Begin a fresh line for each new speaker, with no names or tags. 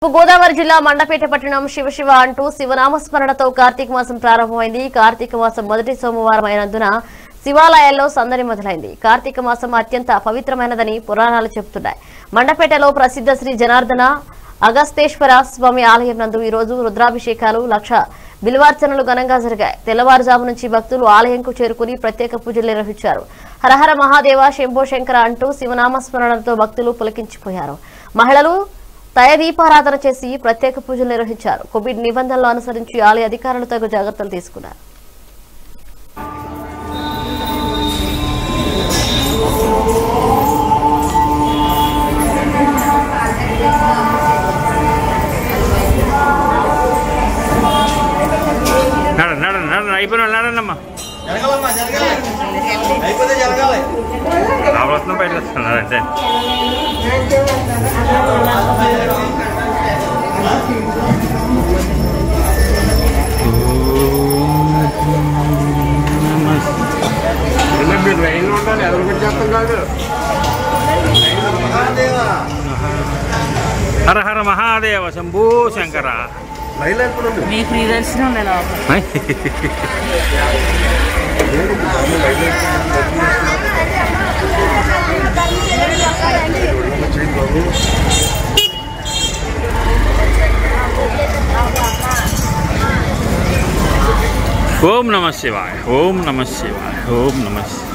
గోదావరి జిల్లా మండపేట పట్టణం శివశివ అంటూ శివనామస్మరణతో కార్తీక మాసం ప్రారంభమైంది కార్తీక మాసం మొదటి సోమవారం అయినందున శివాలయాల్లో సందడి మొదలైంది కార్తీక మాసం అత్యంత పవిత్రమైనదని పురాణాలు చెబుతున్నాయి మండపేటలో ప్రసిద్ధ శ్రీ జనార్దన అగస్తేశ్వర స్వామి ఆలయం నందు ఈ రోజు రుద్రాభిషేకాలు లక్ష బిల్వార్చనలు ఘనంగా జరిగాయి తెల్లవారుజాము నుంచి భక్తులు ఆలయంకు చేరుకుని ప్రత్యేక పూజలు నిర్వహించారు హరహర మహాదేవ శంభో శంకర అంటూ శివనామస్మరణతో భక్తులు పులకించిపోయారు మహిళలు తయదీపారాధన చేసి ప్రత్యేక పూజలు నిర్వహించారు కోవిడ్ నిబంధనలు అనుసరించి ఆలయ అధికారులు తగు జాగ్రత్తలు తీసుకున్నారు
నడ నడ నడ అయిపోయిన నడనమ్మా
జరగాలమ్మా జరగాలి అయిపోతే జరగాలి
రావలసిన బయటకు వస్తున్నారంటే
మీరు లైన్లో ఉండాలి ఎదురు పెట్టేస్తాం కాదు
మహాదేవా
హర హర మహాదేవ శంభూ శంకర
లైన్ ఎప్పుడు ఉంది
మీ ఫ్రీ దర్శనం నేను
ఓం నమ శివాయ ఓం నమ శివాయ ఓం నమ శివాయ